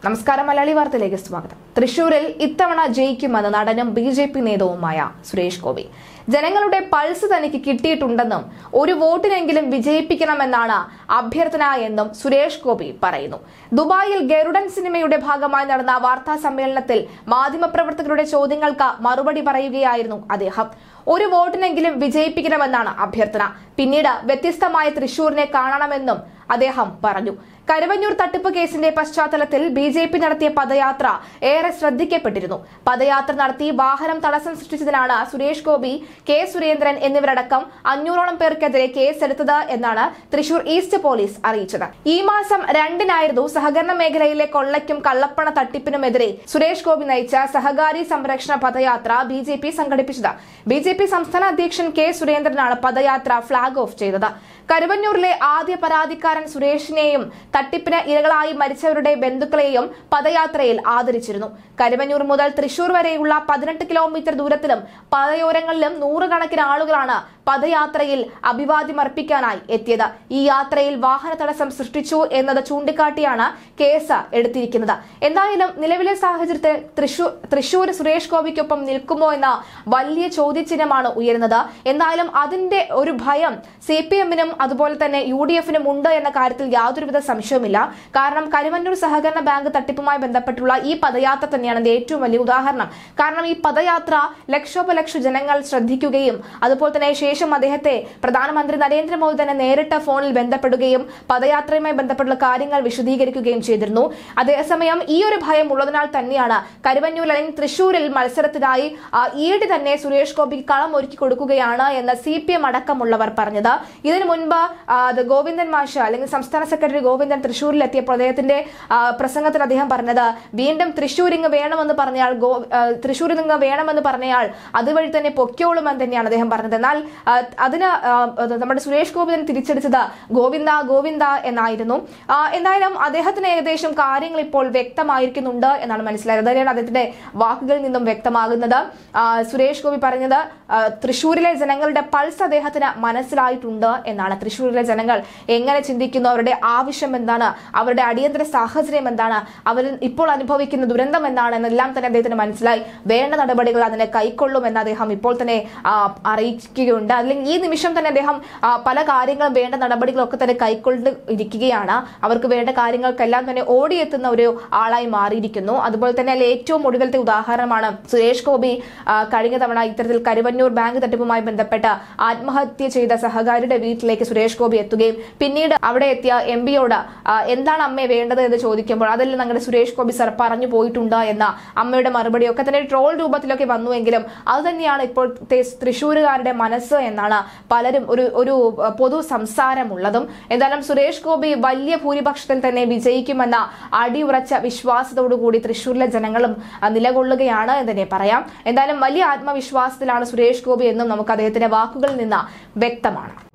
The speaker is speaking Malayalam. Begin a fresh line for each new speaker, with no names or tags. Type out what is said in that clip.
നമസ്കാരം മലയാളി വാർത്തയിലേക്ക് സ്വാഗതം തൃശൂരിൽ ഇത്തവണ ജയിക്കുമെന്ന് നടനും ബി ജെ പി നേതാവുമായ സുരേഷ് ഗോപി ജനങ്ങളുടെ പൾസ് തനിക്ക് കിട്ടിയിട്ടുണ്ടെന്നും ഒരു വോട്ടിനെങ്കിലും വിജയിപ്പിക്കണമെന്നാണ് അഭ്യർത്ഥന എന്നും സുരേഷ് ഗോപി പറയുന്നു ദുബായിൽ ഗരുഡൻ സിനിമയുടെ ഭാഗമായി നടന്ന വാർത്താ സമ്മേളനത്തിൽ മാധ്യമപ്രവർത്തകരുടെ ചോദ്യങ്ങൾക്ക് മറുപടി പറയുകയായിരുന്നു അദ്ദേഹം ഒരു വോട്ടിനെങ്കിലും വിജയിപ്പിക്കണമെന്നാണ് അഭ്യർത്ഥന പിന്നീട് വ്യത്യസ്തമായ തൃശൂരിനെ കാണണമെന്നും അദ്ദേഹം പറഞ്ഞു കരുവന്നൂർ തട്ടിപ്പ് കേസിന്റെ പശ്ചാത്തലത്തിൽ ബി ജെ പി നടത്തിയ പദയാത്ര ഏറെ ശ്രദ്ധിക്കപ്പെട്ടിരുന്നു പദയാത്ര നടത്തി വാഹനം തടസ്സം സൃഷ്ടിച്ചതിനാണ് സുരേഷ് ഗോപി കെ സുരേന്ദ്രൻ എന്നിവരടക്കം അഞ്ഞൂറോളം പേർക്കെതിരെ കേസെടുത്തത് എന്നാണ് തൃശൂർ ഈസ്റ്റ് പോലീസ് അറിയിച്ചത് ഈ മാസം രണ്ടിനായിരുന്നു സഹകരണ മേഖലയിലെ കൊള്ളയ്ക്കും കള്ളപ്പണ തട്ടിപ്പിനുമെതിരെ സുരേഷ് ഗോപി നയിച്ച സഹകാരി സംരക്ഷണ പദയാത്ര ബി ജെ പി സംഘടിപ്പിച്ചത് ബി ജെ പി സംസ്ഥാന അധ്യക്ഷൻ കെ സുരേന്ദ്രനാണ് പദയാത്ര ഫ്ളാഗ് ഓഫ് ചെയ്തത് കരുവന്നൂരിലെ ആദ്യ പരാതിക്കാരൻ സുരേഷിനെയും തട്ടിപ്പിന് ഇരകളായി മരിച്ചവരുടെ ബന്ധുക്കളെയും പദയാത്രയിൽ ആദരിച്ചിരുന്നു കരുവന്നൂർ മുതൽ തൃശൂർ വരെയുള്ള പതിനെട്ട് കിലോമീറ്റർ ദൂരത്തിലും പാതയോരങ്ങളിലും നൂറുകണക്കിന് ആളുകളാണ് പദയാത്രയിൽ അഭിവാദ്യമർപ്പിക്കാനായി എത്തിയത് ഈ യാത്രയിൽ വാഹന തടസ്സം സൃഷ്ടിച്ചു എന്നത് ചൂണ്ടിക്കാട്ടിയാണ് കേസ് എടുത്തിരിക്കുന്നത് എന്തായാലും നിലവിലെ സാഹചര്യത്തിൽ തൃശൂർ തൃശൂർ സുരേഷ് ഗോപിക്കൊപ്പം നിൽക്കുമോ എന്ന വലിയ ചോദ്യചിഹ്നമാണ് ഉയരുന്നത് എന്തായാലും അതിന്റെ ഒരു ഭയം സി പി എമ്മിനും അതുപോലെ തന്നെ യു ഡി എഫിനും ഉണ്ട് എന്ന കാര്യത്തിൽ യാതൊരുവിധ സംശയവുമില്ല കാരണം കരുവന്നൂർ സഹകരണ ബാങ്ക് തട്ടിപ്പുമായി ബന്ധപ്പെട്ടുള്ള ഈ പദയാത്ര തന്നെയാണ് ഇതിന്റെ ഏറ്റവും വലിയ ഉദാഹരണം കാരണം ഈ പദയാത്ര ലക്ഷോപലക്ഷ ജനങ്ങൾ ശ്രദ്ധിക്കുകയും അതുപോലെ തന്നെ ശേഷം അദ്ദേഹത്തെ പ്രധാനമന്ത്രി നരേന്ദ്രമോദി തന്നെ നേരിട്ട് ഫോണിൽ ബന്ധപ്പെടുകയും പദയാത്രയുമായി ബന്ധപ്പെട്ടുള്ള കാര്യങ്ങൾ വിശദീകരിക്കുകയും ചെയ്തിരുന്നു അതേസമയം ഈ ഒരു ഭയം ഉള്ളതിനാൽ തന്നെയാണ് കരുവന്നൂർ അല്ലെങ്കിൽ തൃശൂരിൽ മത്സരത്തിനായി ആ, ഈട് തന്നെ സുരേഷ് ഗോപിക്ക് കളം ഒരുക്കി കൊടുക്കുകയാണ് എന്ന് സി പി എം അടക്കമുള്ളവർ പറഞ്ഞത് ഇതിനു മുൻപ് ആ, അത് ഗോവിന്ദൻ മാഷ് അല്ലെങ്കിൽ സംസ്ഥാന സെക്രട്ടറി ഗോവിന്ദൻ തൃശൂരിൽ എത്തിയപ്പോൾ അദ്ദേഹത്തിന്റെ ആ, പ്രസംഗത്തിൽ അദ്ദേഹം പറഞ്ഞത് വീണ്ടും തൃശൂരിങ് വേണമെന്ന് പറഞ്ഞയാൾ ഗോ ആ, തൃശൂരിങ് വേണമെന്ന് പറഞ്ഞയാൾ അതുവഴി തന്നെ പൊക്കോളുമെന്ന് തന്നെയാണ് അദ്ദേഹം പറഞ്ഞത് എന്നാൽ ആ, അതിന് ആ, അത് നമ്മുടെ സുരേഷ് ഗോപി തന്നെ തിരിച്ചടിച്ചത് ഗോവിന്ദ ഗോവിന്ദ എന്നായിരുന്നു ആ, എന്തായാലും അദ്ദേഹത്തിന് ഏകദേശം കാര്യങ്ങൾ ഇപ്പോൾ വ്യക്തമായിരിക്കുന്നുണ്ട് എന്നാണ് മനസ്സിലായത് അതുതന്നെയാണ് അദ്ദേഹത്തിന്റെ വാക്കുകളിൽ നിന്നും വ്യക്തമാകുന്നത് ആ, സുരേഷ് ഗോപി പറഞ്ഞത് ആ, തൃശൂരിലെ ജനങ്ങളുടെ പൾസ് അദ്ദേഹത്തിന് മനസ്സിലായിട്ടുണ്ട് എന്നാണ് തൃശൂരിലെ ജനങ്ങൾ എങ്ങനെ ചിന്തിക്കുന്നു അവരുടെ ആവശ്യം എന്താണ് അവരുടെ അടിയന്തര സാഹചര്യം എന്താണ് അവർ ഇപ്പോൾ അനുഭവിക്കുന്ന ദുരന്തം എന്താണ് എന്നെല്ലാം തന്നെ അദ്ദേഹത്തിന് മനസ്സിലായി വേണ്ട നടപടികൾ അതിനെ കൈക്കൊള്ളുമെന്ന് അദ്ദേഹം ഇപ്പോൾ തന്നെ ആ, അറിയിക്കുകയുണ്ട് അല്ലെങ്കിൽ ഈ നിമിഷം തന്നെ അദ്ദേഹം ആ, പല കാര്യങ്ങളും വേണ്ട നടപടികളൊക്കെ തന്നെ കൈക്കൊണ്ട് ഇരിക്കുകയാണ് അവർക്ക് വേണ്ട കാര്യങ്ങൾക്കെല്ലാം തന്നെ ഓടിയെത്തുന്ന ഒരു ആളായി മാറിയിരിക്കുന്നു അതുപോലെ തന്നെ അതിൽ ഏറ്റവും ഒടുവിലത്തെ ഉദാഹരണമാണ് സുരേഷ് ഗോപി ആ, കഴിഞ്ഞ തവണ ഇത്തരത്തിൽ കരുവന്നൂർ ബാങ്ക് തട്ടിപ്പുമായി ബന്ധപ്പെട്ട് ആത്മഹത്യ ചെയ്ത സഹകാരിയുടെ വീട്ടിലേക്ക് സുരേഷ് ഗോപി എത്തുകയും പിന്നീട് അവിടെ എത്തിയ എം പിയോട് എന്താണ് അമ്മയെ വേണ്ടത് എന്ന് ചോദിക്കുമ്പോൾ അതെല്ലാം ഞങ്ങളുടെ സുരേഷ് ഗോപി സർ പറഞ്ഞു പോയിട്ടുണ്ട് എന്ന അമ്മയുടെ മറുപടി ഒക്കെ തന്നെ ട്രോൾ രൂപത്തിലൊക്കെ വന്നുവെങ്കിലും അത് തന്നെയാണ് ഇപ്പോഴത്തെ തൃശ്ശൂരുകാരുടെ മനസ്സ് എന്നാണ് പലരും ഒരു ഒരു അഹ്, പൊതു സംസാരമുള്ളതും എന്തായാലും സുരേഷ് ഗോപി വലിയ ഭൂരിപക്ഷത്തിൽ തന്നെ വിജയിക്കുമെന്ന അടിയുറച്ച വിശ്വാസത്തോടുകൂടി തൃശ്ശൂരിലെ ജനങ്ങളും അഹ്, നിലകൊള്ളുകയാണ് എന്ന് തന്നെ പറയാം എന്തായാലും വലിയ ആത്മവിശ്വാസത്തിലാണ് സുരേഷ് ഗോപി എന്നും നമുക്ക് അദ്ദേഹത്തിന്റെ വാക്കുകളിൽ നിന്ന് വ്യക്തമാണ്